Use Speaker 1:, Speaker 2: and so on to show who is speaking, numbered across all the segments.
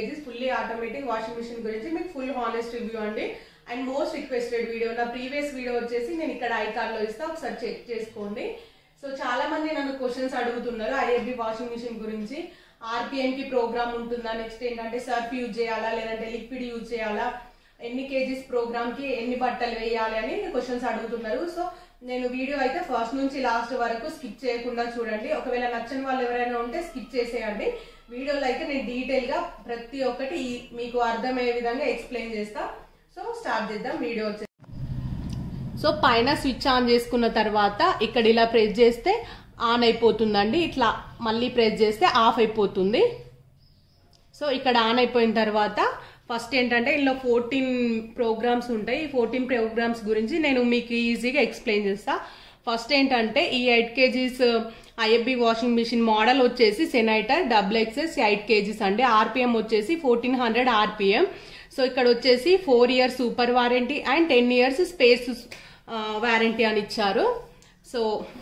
Speaker 1: kgs fully automatic washing machine గురించి మీకు full honest review అండి అండ్ మోస్ట్ రిక్వెస్టెడ్ వీడియో నా ప్రీవియస్ వీడియో వచ్చేసి నేను ఇక్కడ ఐకార్డ్ లో ఇస్తా ఒకసారి చెక్ చేసుకోండి సో చాలా మంది నన్ను క్వశ్చన్స్ అడుగుతున్నారు ఐఎఫ్బి వాషింగ్ మిషన్ గురించి ఆర్పిఎం కి ప్రోగ్రామ్ ఉంటుందా నెక్స్ట్ ఏంటంటే సర్ఫ్ యూజ్ చేయాలా లేదంటే లిక్విడ్ యూజ్ చేయాలా ఎన్ని కేజీస్ ప్రోగ్రామ్ కి ఎన్ని బట్టలు వేయాలి అని క్వశ్చన్స్ అడుగుతున్నారు సో నేను వీడియో అయితే ఫస్ట్ నుంచి లాస్ట్ వరకు స్కిప్ చేయకుండా చూడండి ఒకవేళ నచ్చని వాళ్ళు ఎవరైనా ఉంటే స్కిప్ చేసేయండి వీడియోలో అయితే నేను డీటెయిల్ గా ప్రతి ఒక్కటి ఈ- మీకు అర్థమయ్యే విధంగా ఎక్స్ప్లెయిన్ చేస్తా సో స్టార్ట్ చేద్దాం వీడియో వచ్చేసి సో పైన స్విచ్ ఆన్ చేసుకున్న తర్వాత ఇక్కడ ఇలా ప్రెస్ చేస్తే ఆన్ అయిపోతుందండి ఇట్లా మళ్ళీ ప్రెస్ చేస్తే ఆఫ్ అయిపోతుంది సో ఇక్కడ ఆన్ అయిపోయిన తర్వాత ఫస్ట్ ఏంటంటే ఇందులో ఫోర్టీన్ ప్రోగ్రామ్స్ ఉంటాయి ఈ ఫోర్టీన్ ప్రోగ్రామ్స్ గురించి నేను మీకు ఈజీగా ఎక్స్ప్లెయిన్ చేస్తా ఫస్ట్ ఏంటంటే ఈ eight KGs IFB washing machine model వచ్చేసి Senator double excess eight KGs అండి ఆర్పిఎం వచ్చేసి ఫోర్టీన్ హండ్రెడ్ ఆర్పిఎం సో ఇక్కడ వచ్చేసి four years super warranty and ten years space warranty అని ఇచ్చారు సో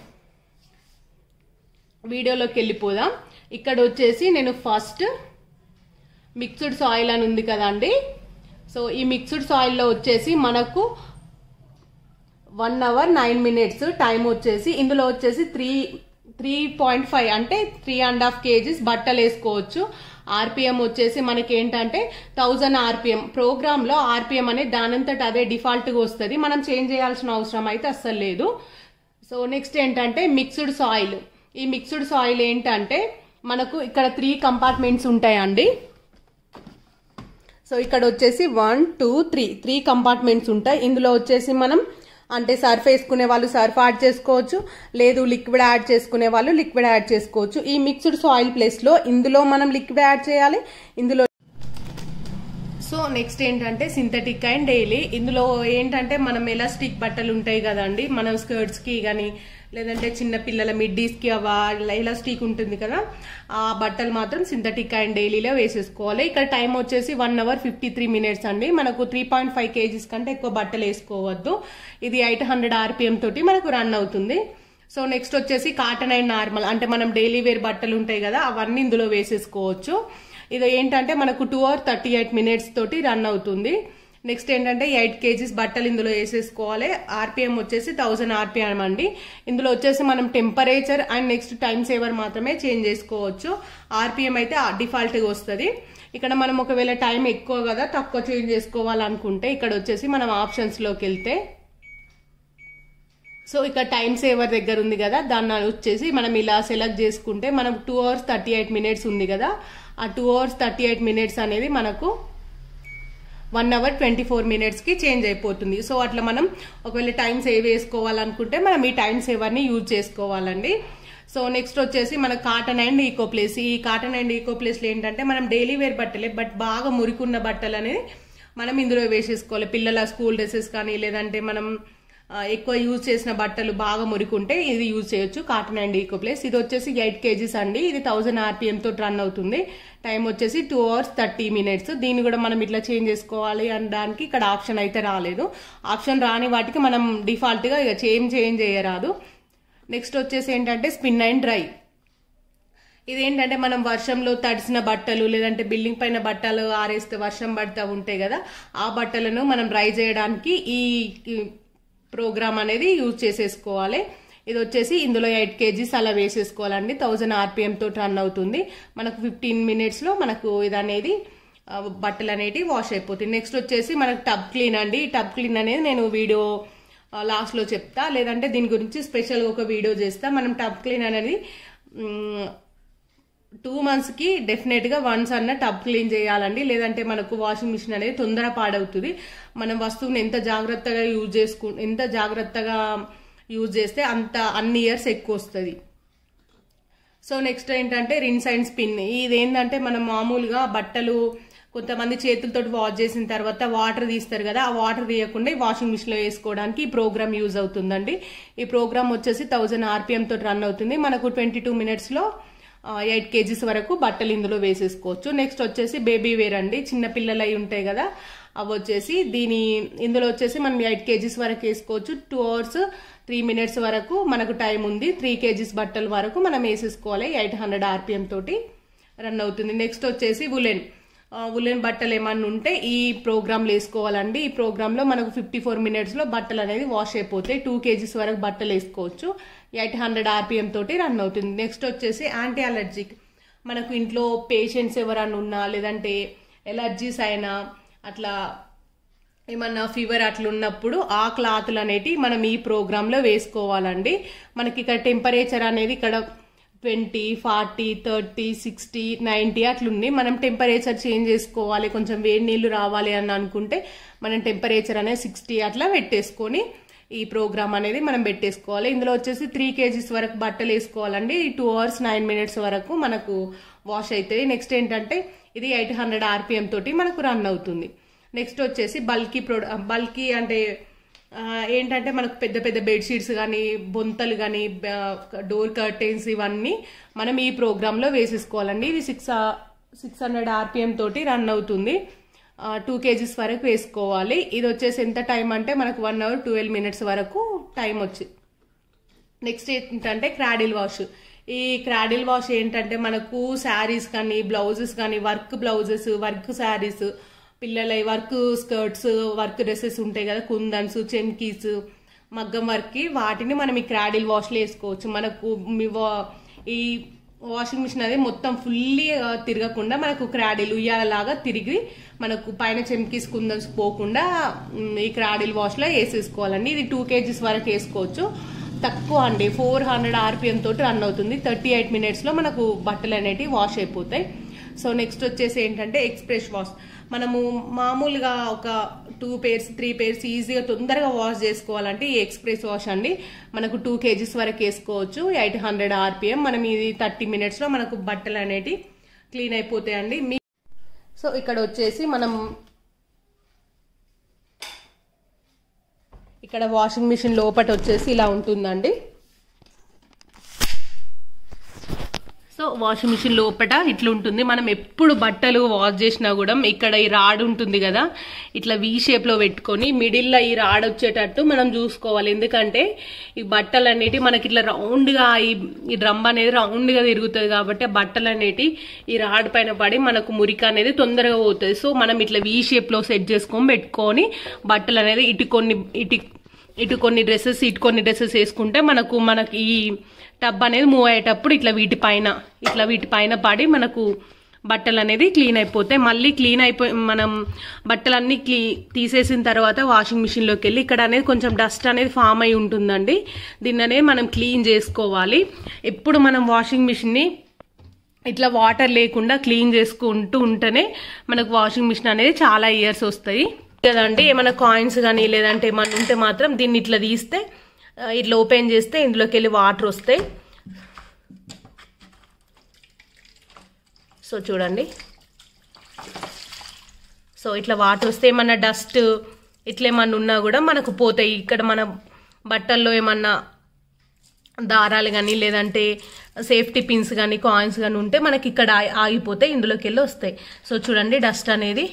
Speaker 1: వీడియోలోకి వెళ్ళిపోదాం ఇక్కడ వచ్చేసి నేను ఫస్ట్ మిక్స్డ్ సాయిల్ అని ఉంది కదండి సో ఈ మిక్స్డ్ సాయిల్లో వచ్చేసి మనకు one hour nine minutes time వచ్చేసి ఇందులో వచ్చేసి త్రీ త్రీ పాయింట్ ఫైవ్ అంటే త్రీ అండ్ హాఫ్ కేజీస్ బట్టలు వేసుకోవచ్చు ఆర్పిఎం వచ్చేసి మనకి ఏంటంటే థౌజండ్ ఆర్పిఎం ప్రోగ్రామ్ లో ఆర్పిఎం అనేది దానంతట అదే డిఫాల్ట్ గా వస్తుంది మనం చేంజ్ చేయాల్సిన అవసరం అయితే అస్సలు లేదు సో నెక్స్ట్ ఏంటంటే మిక్స్డ్ సాయిల్ ఈ మిక్స్డ్ సాయిల్ ఏంటంటే మనకు ఇక్కడ త్రీ కంపార్ట్మెంట్స్ ఉంటాయండి సో ఇక్కడ వచ్చేసి one two three three compartments ఉంటాయి ఇందులో వచ్చేసి మనం అంటే సర్ఫ్ వేసుకునే వాళ్ళు సర్ఫ్ యాడ్ చేసుకోవచ్చు లేదు లిక్విడ్ యాడ్ చేసుకునే వాళ్ళు లిక్విడ్ యాడ్ చేసుకోవచ్చు ఈ మిక్స్డ్ సాయిల్ ప్లేస్లో ఇందులో మనం లిక్విడ్ యాడ్ చేయాలి ఇందులో సో నెక్స్ట్ ఏంటంటే సింథటిక్ అండ్ డైలీ ఇందులో ఏంటంటే మనం ఎలాస్టిక్ బట్టలు ఉంటాయి కదండి మనం స్కర్ట్స్ కి కానీ లేదంటే చిన్న పిల్లల మిడ్డీస్ కి ఎలాస్టిక్ ఉంటుంది కదా ఆ బట్టలు మాత్రం సింథటిక్ అండ్ డైలీలో వేసేసుకోవాలి ఇక్కడ టైం వచ్చేసి one hour fifty three minutes అండి మనకు త్రీ పాయింట్ ఫైవ్ కేజీస్ కంటే ఎక్కువ బట్టలు వేసుకోవద్దు ఇది ఎయిట్ హండ్రెడ్ ఆర్పిఎం తోటి మనకు రన్ అవుతుంది సో నెక్స్ట్ వచ్చేసి కాటన్ అండ్ నార్మల్ అంటే మనం డైలీ వేర్ బట్టలు ఉంటాయి కదా అవన్నీ ఇందులో వేసేసుకోవచ్చు ఇది ఏంటంటే మనకు two hour thirty eight minutes తోటి రన్ అవుతుంది నెక్స్ట్ ఏంటంటే ఎయిట్ కేజీస్ బట్టలు ఇందులో వేసేసుకోవాలి ఆర్పిఎం వచ్చేసి థౌజండ్ ఆర్పిఎం అండి ఇందులో వచ్చేసి మనం temperature and next time saver మాత్రమే చేంజ్ చేసుకోవచ్చు ఆర్పిఎం అయితే డిఫాల్ట్గా వస్తుంది ఇక్కడ మనం ఒకవేళ టైం ఎక్కువ కదా తక్కువ చేంజ్ చేసుకోవాలనుకుంటే ఇక్కడ వచ్చేసి మనం ఆప్షన్స్లోకి వెళ్తే సో ఇక్కడ టైం సేవర్ దగ్గర ఉంది కదా దాన్ని వచ్చేసి మనం ఇలా సెలెక్ట్ చేసుకుంటే మనం two hours thirty eight minutes ఉంది కదా ఆ two hours thirty eight minutes అనేది మనకు వన్ అవర్ ట్వంటీ ఫోర్ మినిట్స్కి చేంజ్ అయిపోతుంది సో అట్లా మనం ఒకవేళ టైం సేవ్ చేసుకోవాలనుకుంటే మనం ఈ టైం సేవర్ని యూజ్ చేసుకోవాలండి సో నెక్స్ట్ వచ్చేసి మన కాటన్ అండ్ ఈకో ప్లేస్ ఈ కాటన్ అండ్ ఈకో ప్లేస్లో ఏంటంటే మనం డైలీ వేర్ బట్టలే బట్ బాగా మురికున్న బట్టలు అనేది మనం ఇందులో వేసేసుకోవాలి పిల్లల స్కూల్ డ్రెస్సెస్ కానీ లేదంటే మనం ఆ, ఎక్కువ యూజ్ చేసిన బట్టలు బాగా మురికుంటే ఇది యూజ్ చేయొచ్చు కాటన్ అండ్ ఈకో ప్లేస్ ఇది వచ్చేసి ఎయిట్ కేజీస్ అండి ఇది థౌసండ్ ఆర్పిఎం తోటి రన్ అవుతుంది టైం వచ్చేసి టూ అవర్స్ థర్టీ మినిట్స్ దీన్ని కూడా మనం ఇట్లా చేంజ్ చేసుకోవాలి అనడానికి ఇక్కడ ఆప్షన్ అయితే రాలేదు ఆప్షన్ రాని వాటికి మనం డిఫాల్ట్ గా ఇక చేంజ్ చేంజ్ చేయరాదు నెక్స్ట్ వచ్చేసి ఏంటంటే స్పిన్ అండ్ డ్రై ఇదేంటంటే మనం వర్షంలో తడిసిన బట్టలు లేదంటే బిల్డింగ్ పైన బట్టలు ఆరేస్తే వర్షం పడతా ఉంటాయి కదా ఆ బట్టలను మనం డ్రై చేయడానికి ఈ ప్రోగ్రామ్ అనేది యూజ్ చేసేసుకోవాలి ఇది వచ్చేసి ఇందులో ఎయిట్ కేజీస్ అలా వేసేసుకోవాలండి థౌజండ్ ఆర్పిఎం తోటి రన్ అవుతుంది మనకు ఫిఫ్టీన్ మినిట్స్లో మనకు ఇది అనేది ఆ, బట్టలు అనేటివి వాష్ అయిపోతుంది నెక్స్ట్ వచ్చేసి మనకు టబ్ క్లీన్ అండి ఈ టబ్ క్లీన్ అనేది నేను వీడియో లాస్ట్ లో చెప్తా లేదంటే దీని గురించి స్పెషల్ ఒక వీడియో చేస్తా మనం టబ్ క్లీన్ అనేది టూ మంత్స్ కి డెఫినెట్ గా వన్స్ అన్న టబ్ క్లీన్ చేయాలండి లేదంటే మనకు వాషింగ్ మిషన్ అనేది తొందర పాడవుతుంది మనం వస్తువుని ఎంత జాగ్రత్తగా యూజ్ చేసుకు ఎంత జాగ్రత్తగా యూజ్ చేస్తే అంత అన్ని ఇయర్స్ ఎక్కువ వస్తుంది సో నెక్స్ట్ ఏంటంటే రిన్స్ అండ్ స్పిన్ ఇది ఏంటంటే మనం మామూలుగా బట్టలు కొంతమంది చేతులతో వాష్ చేసిన తర్వాత వాటర్ తీస్తారు కదా ఆ వాటర్ తీయకుండా ఈ వాషింగ్ మిషన్ లో వేసుకోవడానికి ఈ ప్రోగ్రామ్ యూజ్ అవుతుందండి ఈ ప్రోగ్రామ్ వచ్చేసి థౌజండ్ ఆర్పిఎం తోటి రన్ అవుతుంది మనకు ట్వంటీ టూ మినిట్స్ లో ఎయిట్ కేజీస్ వరకు బట్టలు ఇందులో వేసేసుకోవచ్చు నెక్స్ట్ వచ్చేసి బేబీ వేర్ అండి చిన్న పిల్లలు అయి ఉంటాయి కదా అవి వచ్చేసి దీని ఇందులో వచ్చేసి మనం ఎయిట్ కేజీస్ వరకు వేసుకోవచ్చు టూ అవర్స్ త్రీ మినిట్స్ వరకు మనకు టైం ఉంది త్రీ కేజీస్ బట్టల వరకు మనం వేసేసుకోవాలి ఎయిట్ హండ్రెడ్ ఆర్పిఎం తోటి రన్ అవుతుంది నెక్స్ట్ వచ్చేసి ఉలెన్ ఉలెన్ బట్టలు ఏమన్నా ఉంటే ఈ ప్రోగ్రామ్లో వేసుకోవాలండి ఈ ప్రోగ్రాంలో మనకు ఫిఫ్టీ ఫోర్ మినిట్స్లో బట్టలు అనేది వాష్ అయిపోతాయి టూ కేజీస్ వరకు బట్టలు వేసుకోవచ్చు ఎయిట్ హండ్రెడ్ ఆర్పిఎం తోటి రన్ అవుతుంది నెక్స్ట్ వచ్చేసి యాంటీ అలర్జిక్ మనకు ఇంట్లో పేషెంట్స్ ఎవరన్నా ఉన్నా లేదంటే ఎలర్జీస్ అయినా అట్లా ఏమన్నా ఫీవర్ అట్లా ఉన్నప్పుడు ఆ క్లాతులు అనేటి మనం ఈ ప్రోగ్రాంలో వేసుకోవాలండి మనకి ఇక్కడ టెంపరేచర్ అనేది ఇక్కడ twenty forty thirty sixty ninety అట్లుంది మనం టెంపరేచర్ చేంజ్ చేసుకోవాలి కొంచెం వేడి నీళ్ళు రావాలి అని అనుకుంటే మనం టెంపరేచర్ అనేది సిక్స్టీ అట్లా పెట్టేసుకొని ఈ ప్రోగ్రామ్ అనేది మనం పెట్టేసుకోవాలి ఇందులో వచ్చేసి త్రీ కేజీస్ వరకు బట్టలు వేసుకోవాలండి టూ అవర్స్ నైన్ మినిట్స్ వరకు మనకు వాష్ అవుతుంది నెక్స్ట్ ఏంటంటే ఇది ఎయిట్ హండ్రెడ్ ఆర్పిఎం తోటి మనకు రన్ అవుతుంది నెక్స్ట్ వచ్చేసి బల్కీ ప్రొడ బల్కీ అంటే ఆ, ఏంటంటే మనకు పెద్ద పెద్ద బెడ్షీట్స్ కానీ బొంతలు కానీ డోర్ కర్టెన్స్ ఇవన్నీ మనం ఈ ప్రోగ్రాంలో వేసేసుకోవాలండి ఇది సిక్స్ సిక్స్ హండ్రెడ్ ఆర్పిఎం తోటి రన్ అవుతుంది టూ కేజీస్ వరకు వేసుకోవాలి ఇది వచ్చేసి ఎంత టైం అంటే మనకు వన్ అవర్ ట్వెల్వ్ మినిట్స్ వరకు టైం వచ్చి నెక్స్ట్ ఏంటంటే క్రాడిల్ వాష్ ఈ క్రాడిల్ వాష్ ఏంటంటే మనకు శారీస్ కానీ బ్లౌజెస్ కానీ వర్క్ బ్లౌజెస్ వర్క్ శారీస్ పిల్లల వర్క్ స్కర్ట్స్ వర్క్ డ్రెస్సెస్ ఉంటాయి కదా కుందన్స్ చెమ్కీస్ మగ్గం వర్క్కి వాటిని మనం ఈ క్రాడిల్ వాష్లో వేసుకోవచ్చు మనకు మీ వా- ఈ వాషింగ్ మిషన్ అనేది మొత్తం ఫుల్లీ తిరగకుండా మనకు క్రాడిల్ ఉయ్యాలలాగా తిరిగి మనకు పైన చెమ్కీస్ కుందన్స్ పోకుండా మ్, ఈ క్రాడిల్ వాష్లో వేసేసుకోవాలండి ఇది టూ కేజీస్ వరకు వేసుకోవచ్చు తక్కువ అండి ఫోర్ హండ్రెడ్ ఆర్పిఎం తోటి రన్ అవుతుంది థర్టీ ఎయిట్ మినిట్స్లో మనకు బట్టలు అనేటివి వాష్ అయిపోతాయి సో నెక్స్ట్ వచ్చేసి ఏంటంటే ఎక్స్ప్రెస్ వాష్ మనము మామూలుగా ఒక టూ పేర్స్ త్రీ పేర్స్ ఈజీగా తొందరగా వాష్ చేసుకోవాలంటే ఈ ఎక్స్ప్రెస్ వాష్ అండి మనకు టూ కేజీస్ వరకు వేసుకోవచ్చు ఎయిట్ హండ్రెడ్ ఆర్పిఎం మనం ఇది థర్టీ మినిట్స్లో మనకు బట్టలు అనేటివి క్లీన్ అయిపోతాయండి మీ సో ఇక్కడ వచ్చేసి మనం ఇక్కడ వాషింగ్ మిషన్ లోపట వచ్చేసి ఇలా ఉంటుందండి సో వాషింగ్ మిషన్ లోపట ఇట్లా ఉంటుంది మనం ఎప్పుడు బట్టలు వాష్ చేసినా కూడా ఇక్కడ ఈ రాడ్ ఉంటుంది కదా ఇట్లా వి షేప్ లో పెట్టుకొని మిడిల్లో ఈ రాడ్ వచ్చేటట్టు మనం చూసుకోవాలి ఎందుకంటే ఈ బట్టలు అనేటి మనకి ఇట్లా రౌండ్ గా ఈ ఈ డ్రమ్ అనేది రౌండ్ గా తిరుగుతుంది కాబట్టి ఆ బట్టలు అనేటి ఈ రాడ్ పైన పడి మనకు మురికి అనేది తొందరగా పోతుంది సో మనం ఇట్లా వి షేప్ లో సెట్ చేసుకొని పెట్టుకొని బట్టలు అనేది ఇటు కొన్ని ఇటు ఇటు కొన్ని డ్రెస్సెస్ ఇటు కొన్ని డ్రెస్సెస్ వేసుకుంటే మనకు మనకి ఈ టబ్ అనేది మూవ్ అయ్యేటప్పుడు ఇట్లా వీటి పైన ఇట్లా వీటి పైన పడి మనకు బట్టలు అనేది క్లీన్ అయిపోతాయి మళ్ళీ క్లీన్ అయిపోయి మనం బట్టలన్నీ క్లీ తీసేసిన తర్వాత వాషింగ్ మిషన్లోకి వెళ్ళి ఇక్కడ అనేది కొంచెం డస్ట్ అనేది ఫామ్ అయి ఉంటుందండి దీన్ని అనేది మనం క్లీన్ చేసుకోవాలి ఎప్పుడు మనం వాషింగ్ మిషన్ని ఇట్లా వాటర్ లేకుండా క్లీన్ చేసుకుంటూ ఉంటేనే మనకు వాషింగ్ మిషన్ అనేది చాలా ఇయర్స్ వస్తాయి కదండి ఏమైనా కాయిన్స్ కానీ లేదంటే ఏమన్నా ఉంటే మాత్రం దీన్ని ఇట్లా తీస్తే ఆ, ఇట్లా ఓపెన్ చేస్తే ఇందులోకి వెళ్ళి వాటర్ వస్తాయి సో చూడండి సో ఇట్లా వాటర్ వస్తే ఏమన్నా డస్ట్ ఇట్లా ఏమన్నా ఉన్నా కూడా మనకు పోతాయి ఇక్కడ మన బట్టల్లో ఏమన్నా దారాలు కానీ లేదంటే సేఫ్టీ పిన్స్ కానీ కాయిన్స్ కానీ ఉంటే మనకి ఇక్కడ ఆగి- ఆగిపోతాయి ఇందులోకి వెళ్ళి వస్తాయి సో చూడండి డస్ట్ అనేది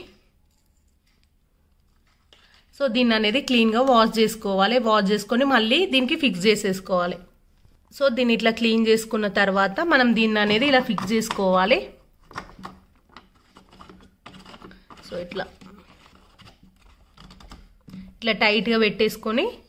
Speaker 1: సో దీన్ని అనేది క్లీన్గా వాష్ చేసుకోవాలి వాష్ చేసుకొని మళ్ళీ దీనికి ఫిక్స్ చేసేసుకోవాలి సో దీన్ని ఇట్లా క్లీన్ చేసుకున్న తర్వాత మనం దీన్ని అనేది ఇలా ఫిక్స్ చేసుకోవాలి సో ఇట్లా ఇట్లా టైట్గా పెట్టేసుకొని